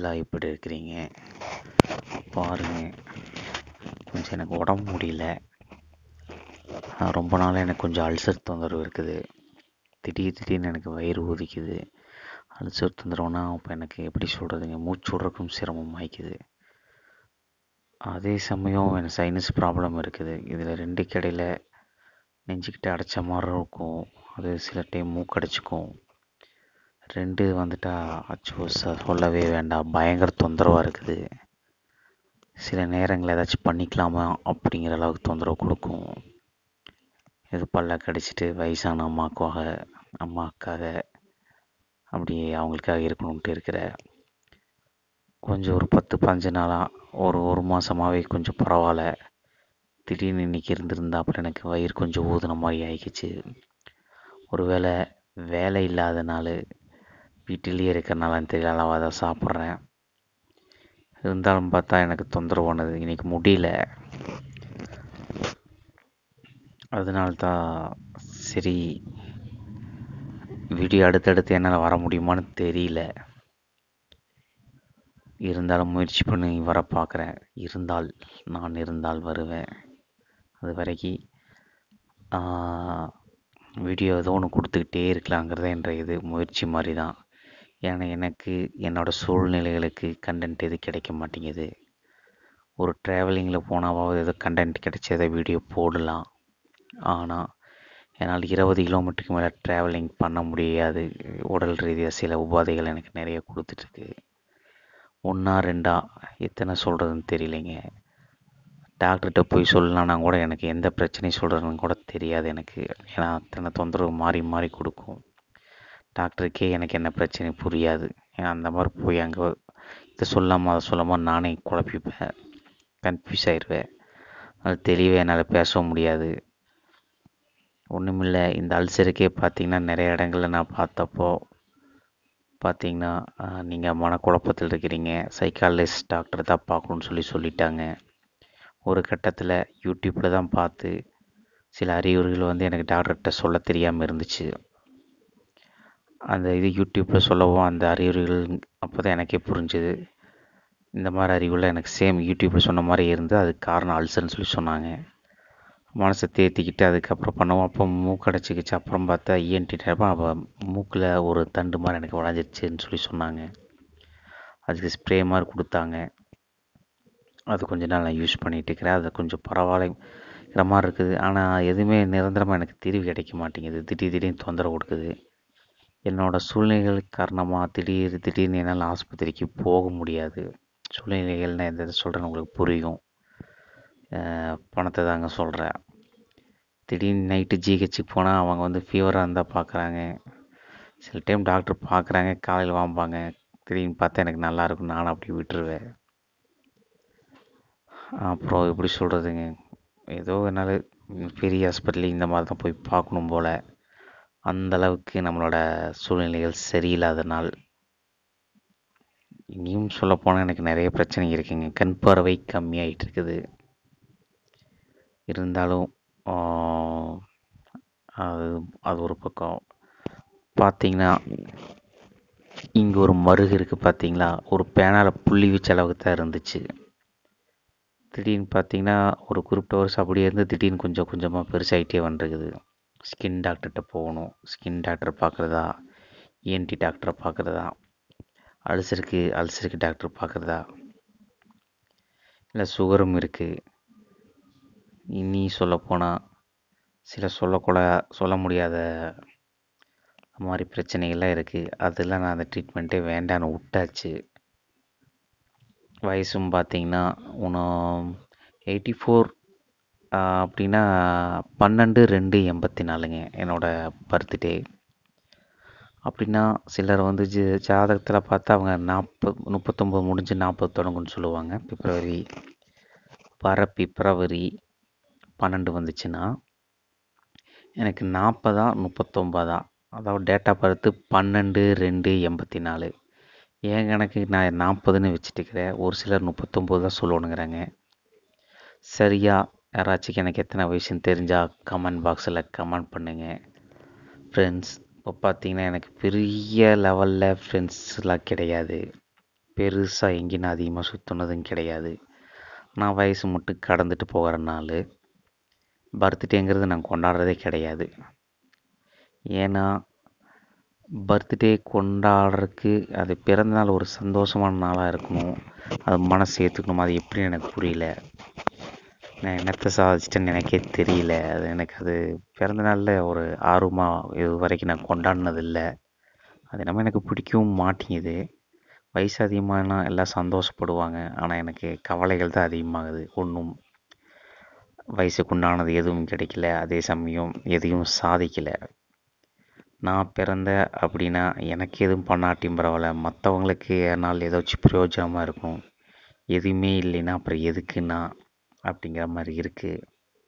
எல்லாம் எப்படி இருக்கிறீங்க பாருங்க கொஞ்சம் எனக்கு உடம்பு முடியல ஆஹ் ரொம்ப நாளாக எனக்கு கொஞ்சம் அல்சர் தொந்தரவு இருக்குது திடீர் திடீர்னு எனக்கு வயிறு ஊதிக்குது அல்சர் தொந்தரவுனா இப்போ எனக்கு எப்படி சொல்கிறதுங்க மூச்சு விட்றக்கும் சிரமம் ஆயிக்குது அதே சமயம் எனக்கு சைனஸ் ப்ராப்ளம் இருக்குது இதில் ரெண்டு கடையில் நெஞ்சுக்கிட்ட அடைச்ச மாதிரி இருக்கும் அது சில டைம் மூக்கடைச்சிக்கும் ரெண்டு வந்துட்டா அச்சோ ச- சொல்லவே வேண்டாம் பயங்கர தொந்தரவாக இருக்குது சில நேரங்களில் ஏதாச்சும் பண்ணிக்கலாமா அப்படிங்கிற அளவுக்கு தொந்தரவு கொடுக்கும் இது பல்ல கடிச்சிட்டு வயசான அம்மாக்காக அம்மாக்காக அப்படியே அவங்களுக்காக இருக்கணும்ட்டு இருக்கிற கொஞ்சம் ஒரு பத்து பதினஞ்சு நாளாக ஒரு ஒரு மாதமாகவே கொஞ்சம் பரவாயில்ல திடீர்னு இன்னைக்கு இருந்திருந்தா அப்புறம் எனக்கு வயிறு கொஞ்சம் ஊதுன மாதிரி ஆயிக்கிச்சு ஒருவேளை வேலை இல்லாத நாள் வீட்டிலேயே இருக்கிறனாலன்னு தெரியல அளவாக அதை சாப்பிட்றேன் இருந்தாலும் பார்த்தா எனக்கு தொந்தரவு பண்ணது இன்னைக்கு முடியல அதனால தான் சரி வீடியோ அடுத்தடுத்து என்னால் வர முடியுமான்னு தெரியல இருந்தாலும் முயற்சி பண்ணி வர பார்க்குறேன் இருந்தால் நான் இருந்தால் வருவேன் அது வரைக்கும் வீடியோ ஏதோ ஒன்று கொடுத்துக்கிட்டே இருக்கலாங்கிறது என்ற இது முயற்சி மாதிரி தான் ஏன்னா எனக்கு என்னோடய சூழ்நிலைகளுக்கு கண்டென்ட் எது கிடைக்க மாட்டேங்குது ஒரு ட்ராவலிங்கில் போனாவது ஏதோ கண்டென்ட் கிடைச்சி ஏதோ வீடியோ போடலாம் ஆனால் என்னால் இருபது கிலோமீட்டருக்கு மேலே ட்ராவலிங் பண்ண முடியாது உடல் ரீதியாக சில உபாதைகள் எனக்கு நிறைய கொடுத்துட்ருக்கு ஒன்றா ரெண்டா எத்தனை சொல்கிறதுன்னு தெரியலைங்க டாக்டர்கிட்ட போய் சொல்லலான்னா கூட எனக்கு எந்த பிரச்சனையும் சொல்கிறதுன்னு கூட தெரியாது எனக்கு ஏன்னா அத்தனை தொந்தரவு மாறி மாறி கொடுக்கும் டாக்டருக்கே எனக்கு என்ன பிரச்சனை புரியாது ஏன்னா அந்த மாதிரி போய் அங்கே இதை சொல்லாமல் அதை சொல்லாமல் நானே குழப்பிப்பேன் கன்ஃபியூஸ் ஆயிடுவேன் அது தெளிவாக என்னால் பேச முடியாது ஒன்றுமில்ல இந்த அல்சருக்கே பார்த்தீங்கன்னா நிறைய இடங்கள்ல நான் பார்த்தப்போ பார்த்தீங்கன்னா நீங்கள் மனக்குழப்பத்தில் இருக்கிறீங்க சைக்காலஜிஸ்ட் டாக்டர் தான் பார்க்கணுன்னு சொல்லி சொல்லிட்டாங்க ஒரு கட்டத்தில் யூடியூப்பில் தான் பார்த்து சில அறிகுறிகள் வந்து எனக்கு டாக்டர்கிட்ட சொல்ல தெரியாமல் இருந்துச்சு அந்த இது யூடியூப்பில் சொல்லவும் அந்த அறிகுறிகள் அப்போ தான் எனக்கே புரிஞ்சுது இந்த மாதிரி அறிகுறிகள் எனக்கு சேம் யூடியூப்பில் சொன்ன மாதிரி இருந்து அதுக்கு காரணம் அல்சர்னு சொல்லி சொன்னாங்க மனசை தேத்திக்கிட்டு அதுக்கப்புறம் பண்ணுவோம் அப்போ மூக்கடைச்சிக்கிச்சு அப்புறம் பார்த்தா இஎன்டி அப்போ மூக்கில் ஒரு தண்டு மாதிரி எனக்கு உடஞ்சிருச்சுன்னு சொல்லி சொன்னாங்க அதுக்கு ஸ்ப்ரே மாதிரி கொடுத்தாங்க அது கொஞ்ச நாள் நான் யூஸ் பண்ணிட்டு இருக்கிறேன் அது கொஞ்சம் பரவாயில்லைங்கிற மாதிரி இருக்குது ஆனால் எதுவுமே நிரந்தரமாக எனக்கு தீர்வு கிடைக்க மாட்டேங்குது திடீர் திடீர்னு தொந்தரவு கொடுக்குது என்னோடய சூழ்நிலைகள் காரணமாக திடீர் திடீர்னு என்னால் ஆஸ்பத்திரிக்கு போக முடியாது சூழ்நிலைகள் நான் எந்த சொல்கிறேன்னு உங்களுக்கு புரியும் அஹ் பணத்தை தாங்க சொல்கிறேன் திடீர்னு நைட்டு ஜிஹெச்சுக்கு போனால் அவங்க வந்து ஃபீவராக இருந்தால் பார்க்குறாங்க சில டைம் டாக்டர் பார்க்குறாங்க காலையில் வாம்பாங்க திடீர்னு பார்த்தா எனக்கு நல்லா இருக்கும் நானும் அப்படி விட்டுருவேன் அப்புறம் எப்படி சொல்கிறதுங்க ஏதோ என்னால் பெரிய ஹாஸ்பிட்டல் இந்த மாதிரி தான் போய் பார்க்கணும் போல் அந்த அளவுக்கு நம்மளோட சூழ்நிலைகள் சரியில்லாதனால் இனியும் சொல்லப்போனால் எனக்கு நிறைய பிரச்சனை இருக்குங்க கண் பார்வை கம்மியாயிட்டு இருக்குது இருந்தாலும் ஆஹ், அது அது ஒரு பக்கம் பார்த்தீங்கன்னா இங்கே ஒரு மருகு இருக்குது பார்த்தீங்களா ஒரு பேனால புள்ளி வச்ச அளவுக்கு தான் இருந்துச்சு திடீர்னு பார்த்தீங்கன்னா ஒரு குறிப்பிட்ட வருஷம் அப்படியே இருந்து திடீர்னு கொஞ்சம் கொஞ்சமாக பெருசாகிட்டே வந்துருக்குது ஸ்கின் டாக்டர்கிட்ட போகணும் ஸ்கின் டாக்டர் பார்க்குறதா இஎன்டி டாக்டரை பார்க்குறதா அல்சருக்கு அல்சருக்கு டாக்டர் பார்க்குறதா இல்லை சுகரும் இருக்குது இனி சொல்லப்போனால் சில சொல்லக்கூட சொல்ல முடியாத மாதிரி பிரச்சனைகள்லாம் இருக்குது அதெல்லாம் நான் அந்த ட்ரீட்மெண்ட்டே வேண்டான்னு விட்டாச்சு வயசும் பார்த்தீங்கன்னா இன்னும் எயிட்டி ஃபோர் அப்படின்னா பன்னெண்டு ரெண்டு எண்பத்தி நாலுங்க என்னோடய பர்த்டே அப்படின்னா சிலர் வந்து ஜி ஜாதகத்தில் பார்த்தா அவங்க நாற்பது முப்பத்தொம்பது முடிஞ்சு நாற்பது தொடங்குன்னு சொல்லுவாங்க பிப்ரவரி வர பிப்ரவரி பன்னெண்டு வந்துச்சுன்னா எனக்கு நாற்பதா முப்பத்தொம்பதா அதாவது டேட்டா பர்த்து பன்னெண்டு ரெண்டு எண்பத்தி நாலு என் கணக்கு நான் நாற்பதுன்னு வச்சுட்டுக்கிறேன் ஒரு சிலர் முப்பத்தொம்போது தான் சொல்லணுங்கிறாங்க சரியா யாராச்சும் எனக்கு எத்தனை வயசுன்னு தெரிஞ்சால் கமெண்ட் பாக்ஸில் கமெண்ட் பண்ணுங்கள் ஃப்ரெண்ட்ஸ் இப்போ பார்த்தீங்கன்னா எனக்கு பெரிய லெவலில் ஃப்ரெண்ட்ஸ்லாம் கிடையாது பெருசாக எங்கேயும் நான் அதிகமாக சுற்றுனதும் கிடையாது நான் வயசு மட்டும் கடந்துட்டு போகிற நாள் பர்த்டேங்கிறது நான் கொண்டாடுறதே கிடையாது ஏன்னா பர்த்டே கொண்டாடுறதுக்கு அது பிறந்தநாள் ஒரு சந்தோஷமான நாளாக இருக்கணும் அது மனசு ஏற்றுக்கணும் அது எப்படின்னு எனக்கு புரியல நான் என்னத்தை சாதிச்சிட்டேன்னு எனக்கே தெரியல அது எனக்கு அது பிறந்த நாளில் ஒரு ஆர்வமாக இது வரைக்கும் நான் கொண்டாடினதில்லை அது நம்ம எனக்கு பிடிக்கவும் மாட்டேங்குது வயசு அதிகமானா எல்லாம் சந்தோஷப்படுவாங்க ஆனால் எனக்கு கவலைகள் தான் அதிகமாகுது ஒன்றும் வயசுக்கு உண்டானது எதுவும் கிடைக்கல அதே சமயம் எதையும் சாதிக்கலை நான் பிறந்த அப்படின்னா எனக்கு எதுவும் பண்ணாட்டியும் பரவாயில்ல மற்றவங்களுக்கு என்னால் ஏதாச்சும் பிரயோஜனமாக இருக்கும் எதுவுமே இல்லைன்னா அப்புறம் எதுக்குன்னா அப்படிங்கிற மாதிரி இருக்குது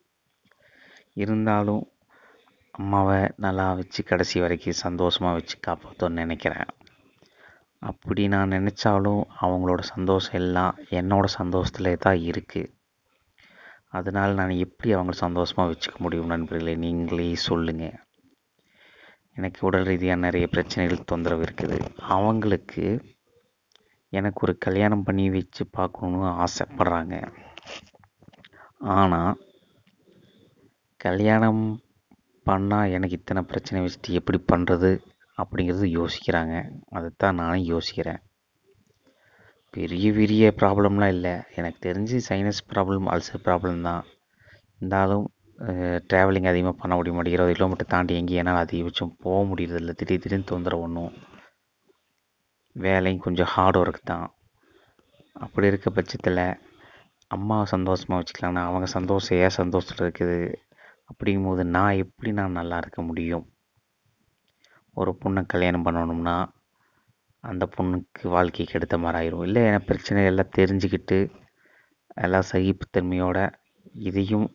இருந்தாலும் அம்மாவை நல்லா வச்சு கடைசி வரைக்கும் சந்தோஷமாக வச்சு காப்பாற்றணும்னு நினைக்கிறேன் அப்படி நான் நினச்சாலும் அவங்களோட சந்தோஷம் எல்லாம் என்னோட சந்தோஷத்துல தான் இருக்குது அதனால் நான் எப்படி அவங்கள சந்தோஷமாக வச்சுக்க முடியும் நண்பர்களே நீங்களே சொல்லுங்கள் எனக்கு உடல் ரீதியாக நிறைய பிரச்சனைகள் தொந்தரவு இருக்குது அவங்களுக்கு எனக்கு ஒரு கல்யாணம் பண்ணி வச்சு பார்க்கணுன்னு ஆசைப்படுறாங்க ஆனால் கல்யாணம் பண்ணால் எனக்கு இத்தனை பிரச்சனை வச்சுட்டு எப்படி பண்ணுறது அப்படிங்கிறது யோசிக்கிறாங்க அதைத்தான் நானும் யோசிக்கிறேன் பெரிய பெரிய ப்ராப்ளம்லாம் இல்லை எனக்கு தெரிஞ்சு சைனஸ் ப்ராப்ளம் அல்சர் ப்ராப்ளம் தான் இருந்தாலும் ட்ராவலிங் அதிகமாக பண்ண முடிய மாட்டேங்குது இருபது கிலோமீட்டர் தாண்டி எங்கேயும் என்னால் அதிகபட்சம் போக முடியறதில்ல திடீர் திடீர்னு தொந்தரவு ஒன்றும் வேலையும் கொஞ்சம் ஹார்ட் ஒர்க் தான் அப்படி இருக்க பட்சத்தில் அம்மாவை சந்தோஷமாக வச்சுக்கலாம்னா அவங்க சந்தோஷம் ஏன் சந்தோஷத்தில் இருக்குது அப்படிங்கும்போது நான் எப்படி நான் நல்லா இருக்க முடியும் ஒரு பொண்ணை கல்யாணம் பண்ணணும்னா அந்த பொண்ணுக்கு வாழ்க்கைக்கு எடுத்த மாதிரி ஆயிரும் இல்லை என பிரச்சனை எல்லாம் தெரிஞ்சுக்கிட்டு எல்லாம் சகிப்புத்தன்மையோட இதையும்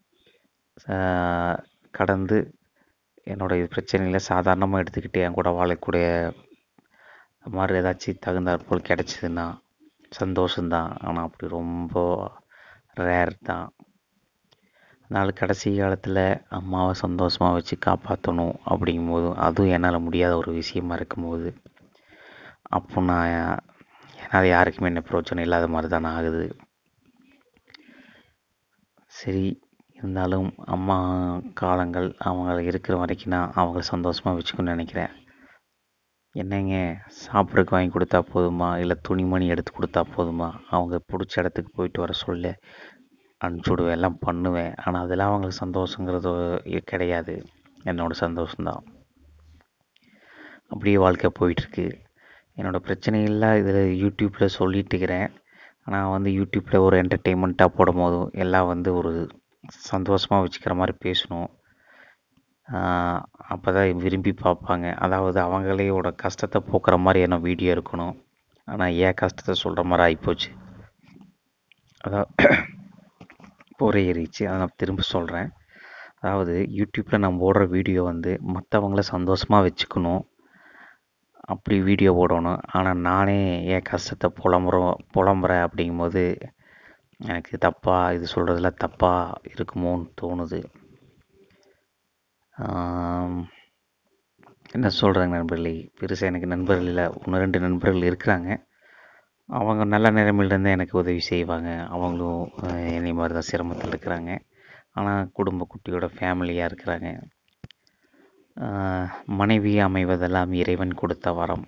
கடந்து என்னோடய பிரச்சனைகளை சாதாரணமாக எடுத்துக்கிட்டு என் கூட வாழக்கூடிய மாதிரி ஏதாச்சும் தகுந்தாற்போல் கிடச்சிதுன்னா சந்தோஷந்தான் ஆனால் அப்படி ரொம்ப ரேர் தான் அதனால் கடைசி காலத்தில் அம்மாவை சந்தோஷமாக வச்சு காப்பாற்றணும் அப்படிங்கும்போது அதுவும் என்னால் முடியாத ஒரு விஷயமா இருக்கும்போது அப்போ நான் என்னால் யாருக்குமே என்ன பிரயோஜனம் இல்லாத மாதிரி தானே ஆகுது சரி இருந்தாலும் அம்மா காலங்கள் அவங்க இருக்கிற வரைக்கும் நான் அவங்கள சந்தோஷமாக வச்சுக்கணும்னு நினைக்கிறேன் என்னங்க சாப்பிட்றதுக்கு வாங்கி கொடுத்தா போதுமா இல்லை துணிமணி எடுத்து கொடுத்தா போதுமா அவங்க பிடிச்ச இடத்துக்கு போயிட்டு வர சொல்ல அனுப்பிச்சுடுவேன் எல்லாம் பண்ணுவேன் ஆனால் அதெல்லாம் அவங்களுக்கு சந்தோஷங்கிறது கிடையாது என்னோடய சந்தோஷம்தான் அப்படியே வாழ்க்கை போயிட்டுருக்கு என்னோடய பிரச்சனைகள்லாம் இதில் யூடியூப்பில் சொல்லிட்டு இருக்கிறேன் ஆனால் வந்து யூடியூப்பில் ஒரு என்டர்டெயின்மெண்ட்டாக போடும் போதும் எல்லாம் வந்து ஒரு சந்தோஷமாக வச்சுக்கிற மாதிரி பேசணும் அப்போ தான் விரும்பி பார்ப்பாங்க அதாவது அவங்களேயோட கஷ்டத்தை போக்குற மாதிரி என்ன வீடியோ இருக்கணும் ஆனால் ஏன் கஷ்டத்தை சொல்கிற மாதிரி ஆகிப்போச்சு அதாவது ஒரே ஏறிச்சு அதை நான் திரும்ப சொல்கிறேன் அதாவது யூடியூப்பில் நான் போடுற வீடியோ வந்து மற்றவங்கள சந்தோஷமாக வச்சுக்கணும் அப்படி வீடியோ போடணும் ஆனால் நானே என் கஷ்டத்தை புலம்புறோம் புலம்புறேன் அப்படிங்கும்போது எனக்கு தப்பாக இது சொல்கிறதுல தப்பாக இருக்குமோன்னு தோணுது என்ன சொல்கிறாங்க நண்பர்களே பெருசாக எனக்கு நண்பர்கள் இல்லை ஒன்று ரெண்டு நண்பர்கள் இருக்கிறாங்க அவங்க நல்ல நிலைமையிலேருந்து எனக்கு உதவி செய்வாங்க அவங்களும் என்னை மாதிரி தான் சிரமத்தில் இருக்கிறாங்க ஆனால் குடும்ப குட்டியோட ஃபேமிலியாக இருக்கிறாங்க மனைவி அமைவதெல்லாம் இறைவன் கொடுத்த வரம்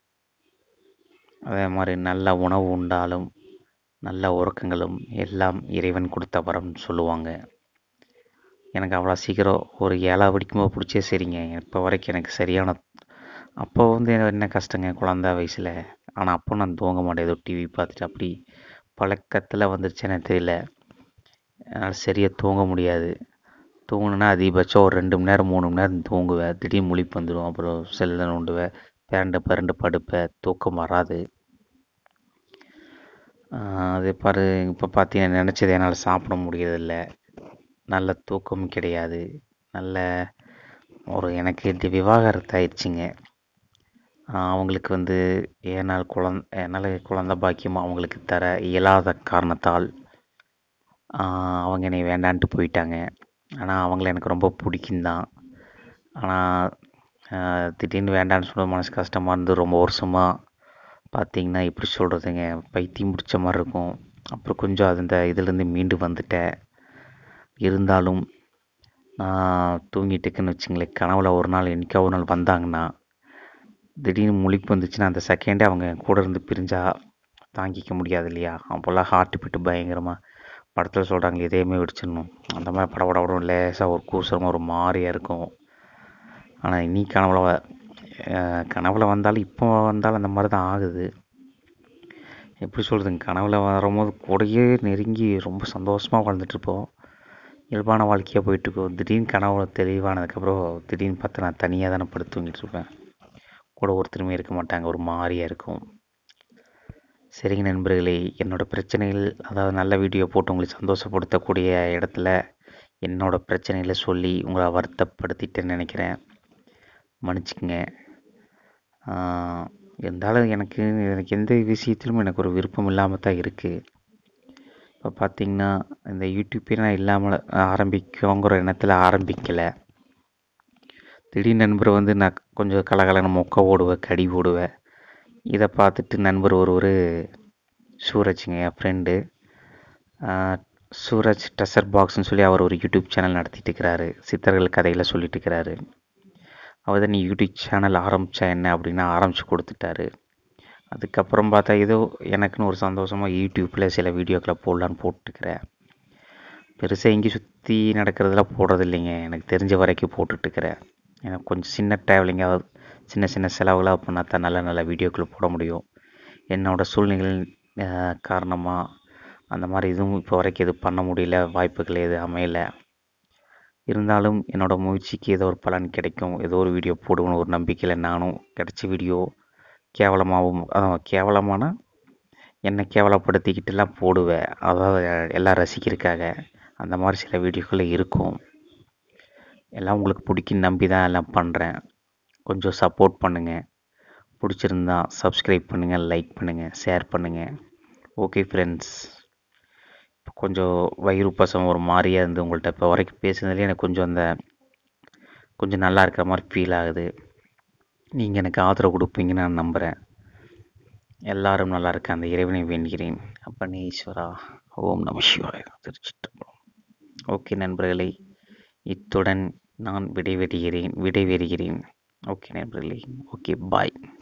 அதே மாதிரி நல்ல உணவு உண்டாலும் நல்ல உறக்கங்களும் எல்லாம் இறைவன் கொடுத்த வரம்னு சொல்லுவாங்க எனக்கு அவ்வளோ சீக்கிரம் ஒரு ஏழாவது படிக்கும்போது பிடிச்சே சரிங்க இப்போ வரைக்கும் எனக்கு சரியான அப்போ வந்து என்ன கஷ்டங்க குழந்த வயசில் ஆனால் அப்போ நான் தூங்க மாட்டேன் ஏதோ டிவி பார்த்துட்டு அப்படி பழக்கத்தில் வந்துருச்சு எனக்கு தெரியல என்னால் சரியாக தூங்க முடியாது தூங்கினா அதிகபட்சம் ஒரு ரெண்டு மணி நேரம் மூணு மணி நேரம் தூங்குவேன் திடீர்னு முழிப்பு வந்துடும் அப்புறம் செல்லை நோண்டுவேன் பிறண்டு பிறண்டு படுப்பேன் தூக்கம் வராது அதே பாரு இப்போ பார்த்தீங்கன்னா நினச்சது என்னால் சாப்பிட முடியறதில்ல நல்ல தூக்கம் கிடையாது நல்ல ஒரு எனக்கு இந்த விவாகரத்து ஆயிடுச்சுங்க அவங்களுக்கு வந்து ஏனால் குழந்த என்னால் குழந்த பாக்கியம் அவங்களுக்கு தர இயலாத காரணத்தால் அவங்க என்னை வேண்டான்ட்டு போயிட்டாங்க ஆனால் அவங்கள எனக்கு ரொம்ப பிடிக்கும் தான் ஆனால் திடீர்னு வேண்டான்னு சொல்ல மனசு கஷ்டமாக இருந்து ரொம்ப வருஷமாக பார்த்தீங்கன்னா எப்படி சொல்கிறதுங்க பைத்தியம் பிடிச்ச மாதிரி இருக்கும் அப்புறம் கொஞ்சம் அது இந்த இதுலேருந்து மீண்டு வந்துட்டேன் இருந்தாலும் நான் தூங்கிட்டுக்குன்னு வச்சுங்களேன் கனவுல ஒரு நாள் என்னைக்கா ஒரு நாள் வந்தாங்கன்னா திடீர்னு முழிப்பு வந்துச்சுன்னா அந்த செகண்டே அவங்க என் கூட இருந்து பிரிஞ்சா தாங்கிக்க முடியாது இல்லையா அப்போல்லாம் ஹார்ட் பீட்டு பயங்கரமாக படத்தில் சொல்கிறாங்க இதயமே வெடிச்சிடணும் அந்த மாதிரி படபடபடம் லேசாக ஒரு கூசமாக ஒரு மாதிரியாக இருக்கும் ஆனால் இனி கனவுல வ- அஹ் கனவுல வந்தாலும் இப்போ வந்தாலும் அந்த மாதிரி தான் ஆகுது எப்படி சொல்கிறதுங்க கனவுல வரும்போது கூடயே நெருங்கி ரொம்ப சந்தோஷமாக வாழ்ந்துட்டுருப்போம் இயல்பான வாழ்க்கையாக போயிட்டுருக்கோம் திடீர்னு கனவுல தெளிவானதுக்கப்புறம் திடீர்னு பார்த்து நான் தனியாக தானே படுத்து தூங்கிட்டு இருப்பேன் கூட ஒருத்தருமே இருக்க மாட்டாங்க ஒரு மாதிரியாக இருக்கும் சரிங்க நண்பர்களே என்னோட பிரச்சனைகள் அதாவது நல்ல வீடியோ போட்டு உங்களை சந்தோஷப்படுத்தக்கூடிய இடத்துல என்னோட பிரச்சனைகளை சொல்லி உங்களை வருத்தப்படுத்திட்டேன்னு நினைக்கிறேன் மன்னிச்சுக்கங்க ஆஹ் இருந்தாலும் எனக்கு எனக்கு எந்த விஷயத்திலும் எனக்கு ஒரு விருப்பம் இல்லாமல் தான் இருக்குது இப்போ பார்த்தீங்கன்னா இந்த யூடியூப்பே நான் இல்லாமல் ஆரம்பிக்கோங்கிற எண்ணத்தில் ஆரம்பிக்கலை திடீர் நண்பர் வந்து நான் கொஞ்சம் கலகலன்னு மொக்க ஓடுவேன் கடி ஓடுவேன் இதை பார்த்துட்டு நண்பர் ஒருவர் சூரஜ்ங்க என் ஃப்ரெண்டு சூரஜ் டெசர் பாக்ஸ்னு சொல்லி அவர் ஒரு யூடியூப் சேனல் நடத்திட்டு இருக்கிறாரு சித்தர்கள் கதைகளை சொல்லிட்டு இருக்கிறாரு அவர் தான் நீ யூடியூப் சேனல் ஆரம்பித்தா என்ன அப்படின்னு ஆரம்பித்து கொடுத்துட்டாரு அதுக்கப்புறம் பார்த்தா ஏதோ எனக்குன்னு ஒரு சந்தோஷமாக யூடியூப்பில் சில வீடியோக்களை போடலான்னு போட்டுக்கிறேன் பெருசாக எங்கேயும் சுற்றி நடக்கிறதெல்லாம் போடுறது இல்லைங்க எனக்கு தெரிஞ்ச வரைக்கும் போட்டுட்ருக்கிறேன் எனக்கு கொஞ்சம் சின்ன ட்ராவலிங்காக சின்ன சின்ன செலவுகளாக பண்ணால் தான் நல்ல நல்ல வீடியோக்கள் போட முடியும் என்னோடய சூழ்நிலை காரணமாக அந்த மாதிரி எதுவும் இப்போ வரைக்கும் எதுவும் பண்ண முடியல வாய்ப்புகள் எதுவும் அமையலை இருந்தாலும் என்னோடய முயற்சிக்கு ஏதோ ஒரு பலன் கிடைக்கும் ஏதோ ஒரு வீடியோ போடுவேன்னு ஒரு நம்பிக்கையில் நானும் கிடைச்ச வீடியோ கேவலமாகவும் அதான் கேவலமான என்னை கேவலப்படுத்திக்கிட்டுலாம் போடுவேன் அதாவது எல்லாம் ரசிக்கிறதுக்காக அந்த மாதிரி சில வீடியோக்கள் இருக்கும் எல்லாம் உங்களுக்கு பிடிக்குன்னு நம்பி தான் எல்லாம் பண்ணுறேன் கொஞ்சம் சப்போர்ட் பண்ணுங்கள் பிடிச்சிருந்தா சப்ஸ்கிரைப் பண்ணுங்கள் லைக் பண்ணுங்கள் ஷேர் பண்ணுங்கள் ஓகே ஃப்ரெண்ட்ஸ் இப்போ கொஞ்சம் வயிறு பசம் ஒரு மாதிரியாக இருந்து உங்கள்கிட்ட இப்போ வரைக்கும் பேசுனதுலேயே எனக்கு கொஞ்சம் அந்த கொஞ்சம் நல்லா இருக்கிற மாதிரி ஃபீல் ஆகுது நீங்கள் எனக்கு ஆதரவு கொடுப்பீங்கன்னு நான் நம்புகிறேன் எல்லாரும் நல்லா இருக்க அந்த இறைவனை வேண்டுகிறேன் அப்பனே ஈஸ்வரா ஓம் நம சிவாய திருச்சிட்டம்பலம் ஓகே நண்பர்களே இத்துடன் நான் விடைபெறுகிறேன் விடைபெறுகிறேன் ஓகே நண்பர்களே ஓகே பாய்